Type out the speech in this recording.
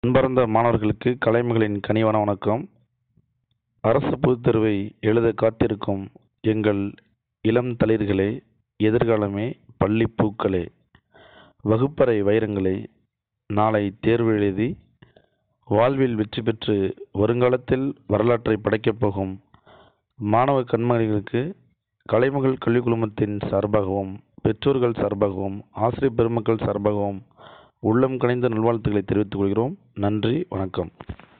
அன்பார்ந்த மாணவர்களுக்கு கலைமகளின் கனிவான வணக்கம் அரசு பொதுத் தேர்வை எழுத காத்திருக்கும் எங்கள் இளம் தளிர்களே எதிர்காலமே பள்ளி பூக்களே வகுப்பறை வைரங்களே நாளை தேர்வு எழுதி வாழ்வில் வெற்றி பெற்று வருங்காலத்தில் வரலாற்றை படைக்கப் போகும் மாணவ கண்மணிகளுக்கு கலைமகள் கல்விக் குழுமத்தின் சார்பாகவும் பெற்றோர்கள் சார்பாகவும் ஆசிரியர் பெருமக்கள் சார்பாகவும் உள்ளம் கனிந்த நல்வாழ்த்துக்களை தெரிவித்துக் கொள்கிறோம் நன்றி வணக்கம்